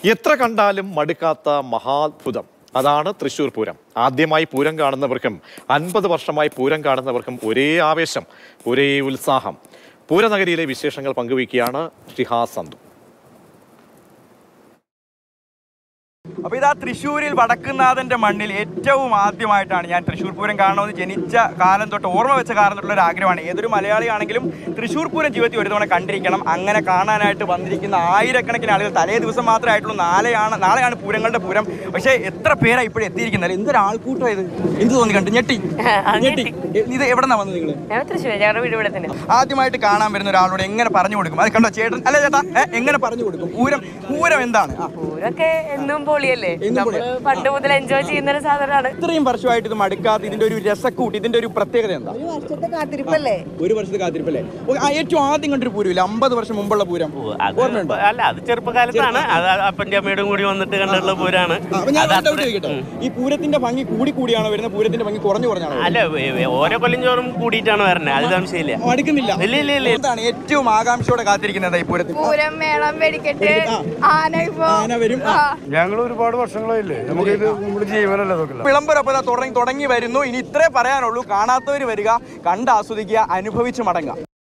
എത്ര കണ്ടാലും മടുക്കാത്ത മഹാത്ഭുതം അതാണ് തൃശ്ശൂർ പൂരം ആദ്യമായി പൂരം കാണുന്നവർക്കും അൻപത് വർഷമായി പൂരം കാണുന്നവർക്കും ഒരേ ആവേശം ഒരേ ഉത്സാഹം പൂരനഗരിയിലെ വിശേഷങ്ങൾ പങ്കുവയ്ക്കുകയാണ് ഷിഹാസ് സന്തു അപ്പൊ ഇതാ തൃശ്ശൂരിൽ വടക്കുന്നാഥന്റെ മണ്ണിൽ ഏറ്റവും ആദ്യമായിട്ടാണ് ഞാൻ തൃശ്ശൂർ പൂരം കാണണമെന്ന് ജനിച്ച കാലം തൊട്ട് ഓർമ്മ വെച്ച കാലം തൊട്ടുള്ള ഒരു ആഗ്രഹമാണ് ഏതൊരു മലയാളിയാണെങ്കിലും തൃശ്ശൂർ പൂരം ജീവിതത്തിൽ ഒരു തവണ കണ്ടിരിക്കണം അങ്ങനെ കാണാനായിട്ട് വന്നിരിക്കുന്ന ആയിരക്കണക്കിന് ആളുകൾ തലേ ദിവസം മാത്രമേ ആയിട്ടുള്ളൂ നാളെയാണ് നാളെയാണ് പൂരങ്ങളുടെ പൂരം പക്ഷേ എത്ര പേരാ ഇപ്പോഴും എത്തിയിരിക്കുന്നത് എന്തൊരു ആൾക്കൂട്ടം ഇത് എന്ത് തോന്നി കണ്ടു ഞെട്ടി ഞെട്ടി ഇത് എവിടെ നിന്നാ വന്നത് നിങ്ങൾ ഞാൻ തൃശ്ശൂർ ഞങ്ങളുടെ വീട് ഇവിടെ തന്നെ ആദ്യമായിട്ട് കാണാൻ വരുന്ന ഒരാളോട് എങ്ങനെ പറഞ്ഞു കൊടുക്കും അത് കണ്ടോ ചേട്ടൻ അല്ല ചേട്ടാ ഏ, എങ്ങനെ പറഞ്ഞു കൊടുക്കും പൂരം പൂരം എന്താണ് ആ, പൂരൊക്കെ എന്നും പൊളിയല്ലേ എന്നും നമ്മള് പണ്ട് മുതൽ എൻജോയ് ചെയ്യുന്ന ഒരു സാധനമാണ് ഇത്രയും വർഷമായിട്ട് ഇത് മടുക്കാത്ത ഇതിന്റെ ഒരു രസക്കൂട്ട് ഇതിന്റെ ഒരു പ്രത്യേകത എന്താ വർഷത്തെ കാത്തിരിപ്പല്ലേ ഒരു വർഷത്തെ കാത്തിരിപ്പല്ലേ ഓ, ആ, ഏറ്റവും ആദ്യം കണ്ടൊരു പൂരമില്ല അമ്പത് വർഷം മുമ്പുള്ള പൂരം അത് ഓർമ്മയുണ്ടോ അല്ല അത് ചെറുപ്പകാലത്താണ് അത് അപ്പൻ്റെ അമ്മയോടും കൂടി വന്നിട്ട് കണ്ടിട്ടുള്ള പൂരാണ് ആ, അപ്പൊ ഞാൻ അത് ഒരു doubt അത്ര- ചോദിക്കട്ടെ ഈ പൂരത്തിന്റെ ഭംഗി കൂടി കൂടിയാണോ വരുന്നത് പൂരത്തിന്റെ ഭംഗി കുറഞ്ഞു കുറഞ്ഞാണോ വരുന്നത്? അല്ല വേ- വേ- ഓരോ കൊല്ലം ചോറും കൂടിയിട്ടാണ് വരണത് അത് സംശയമില്ല മടുക്കുന്നില്ല ഇല്ല ഇല്ല ഇല്ല എന്താണ് ഏറ്റവും ആകാംക്ഷയോടെ കാത്തിരിക്കുന്നത് ഈ പൂരത്തിൽ പൂരം മേളം വെടിക്കെട്ട് ആന ഇപ്പോ ആന വരും ആ. ഞങ്ങൾ ഒരുപാട് വർഷങ്ങളായില്ലേ നമുക്ക് ഇത് നമ്മുടെ ജീവനല്ലേ ഇതൊക്കെ വിളംബരം അപ്പോൾ ദാ തുടങ്ങി തുടങ്ങി വരുന്നു ഇനി ഇത്രേ പറയാനുള്ളൂ കാണാത്തവർ വരിക കണ്ട് ആസ്വദിക്കുക അനുഭവിച്ച് മടങ്ങുക